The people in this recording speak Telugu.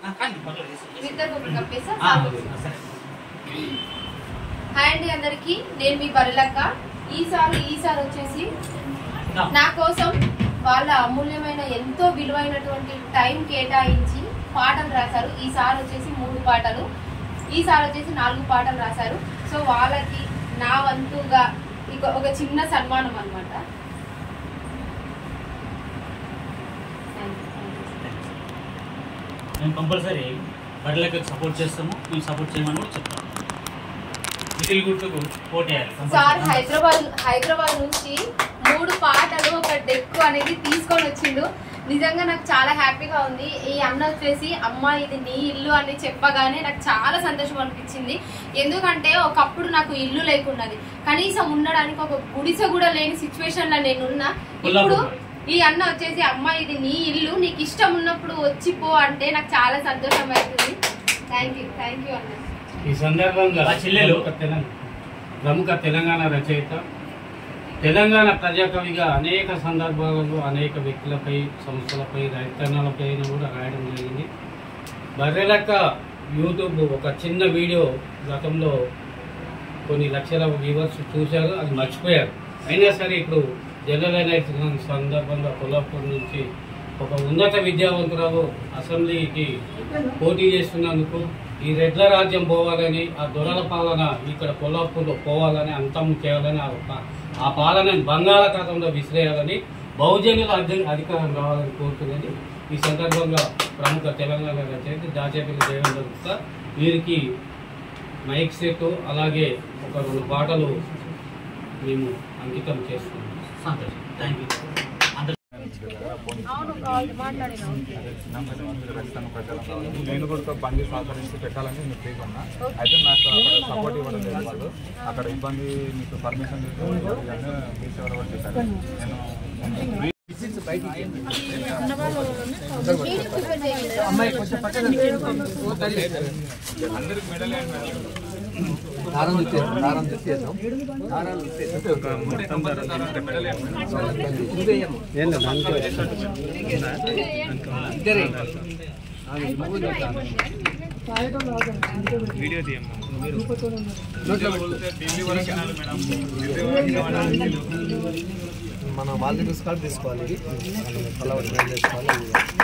ఆ, కానీ పర్లేదు, వేసి, వేసి. ఇద్దరు ఒకరు కప్పేసా ఆ, చాలు. సరే. హాయ్ అండి అందరికి నేను మీ బరిలక్క ఈసారి ఈసారి వచ్చేసి నా. నా కోసం వాళ్ళ అమూల్యమైన ఎంతో విలువైనటువంటి టైం కేటాయించి పాటలు రాశారు ఈసారి వచ్చేసి మూడు పాటలు ఈసారి వచ్చేసి నాలుగు పాటలు రాశారు సో వాళ్ళకి నా వంతుగా ఇక ఒక చిన్న సన్మానం అనమాట మేము కంపల్సరీ బర్రెలకు సపోర్ట్ చేస్తాము మేము సపోర్ట్ చేయమని కూడా చెప్తాము మిడిల్ గుర్తుకు పోటేయాలి సార్ హైదరాబాద్ హైదరాబాద్ నుంచి మూడు పాటలు ఒక డెక్ అనేది తీసుకొని వచ్చిండు నిజంగా నాకు చాలా హ్యాపీగా ఉంది ఈ అన్న వచ్చేసి అమ్మ ఇది నీ ఇల్లు అని చెప్పగానే నాకు చాలా సంతోషం అనిపించింది ఎందుకంటే ఒకప్పుడు నాకు ఇల్లు లేకున్నది కనీసం ఉండడానికి ఒక గుడిసె కూడా లేని సిచ్యువేషన్ లో నేనున్నా ఇప్పుడు ఈ అన్న వచ్చేసి అమ్మ ఇది నీ ఇల్లు నీకు ఇష్టం ఉన్నప్పుడు వచ్చి పో అంటే నాకు చాలా సంతోషం అవుతుంది థ్యాంక్ యూ థ్యాంక్ యూ అన్న ఈ సందర్భంగా ఆ చెల్లెలు. ప్రముఖ తెలంగాణ ప్రముఖ తెలంగాణ రచయిత తెలంగాణ ప్రజాకవిగా అనేక సందర్భాలలో అనేక వ్యక్తులపై సంస్థలపై రైతన్నలపై కూడా రాయడం జరిగింది బర్రెలక్క యూట్యూబ్ ఒక చిన్న వీడియో గతంలో కొన్ని లక్షల వ్యూవర్స్ చూశారు అది మర్చిపోయారు అయినా సరే ఇప్పుడు జనరల్ ఎలక్షన్ సందర్భంగా కొల్లాపూర్ నుంచి ఒక ఉన్నత విద్యావంతురాలు అసెంబ్లీకి పోటీ చేస్తున్నందుకు ఈ రెడ్ల రాజ్యం పోవాలని ఆ దొరల పాలన ఇక్కడ కొల్లాపూర్లో పోవాలని అంతం చేయాలని ఆ పా- ఆ పాలనని బంగాళాఖాతంలో విసిరేయాలని బహుజనుల అధి- అధికారం రావాలని కోరుతున్నది ఈ సందర్భంగా ప్రముఖ తెలంగాణ రచయిత దాచేపల్లి దేవేంద్ర గుప్తా వీరికి మైక్ సెట్ అలాగే ఒక రెండు పాటలు మేము అంకితం చేస్తున్నాం సంతోషం థ్యాంక్ యూ అందరూ అవును మాట్లాడినా నేను కూడా బండి సహకరించి పెట్టాలని నేను తీసుకున్నా అయితే నాకు అక్కడ సపోర్ట్ ఇవ్వడం లేదు వాళ్ళు అక్కడ ఇబ్బంది మీకు పర్మిషన్ బీచ్ ఎవరు చెప్పారు నేను అందరికి మెడల్ ఢిల్లీ వరకు వెళ్ళాలి మేడం ఢిల్లీ వరకు వెళ్ళాలి మన వాళ్ళ తీసుకోవాలి తీసుకోవాలి ఇది. అలా ట్రై చేసుకోవాలి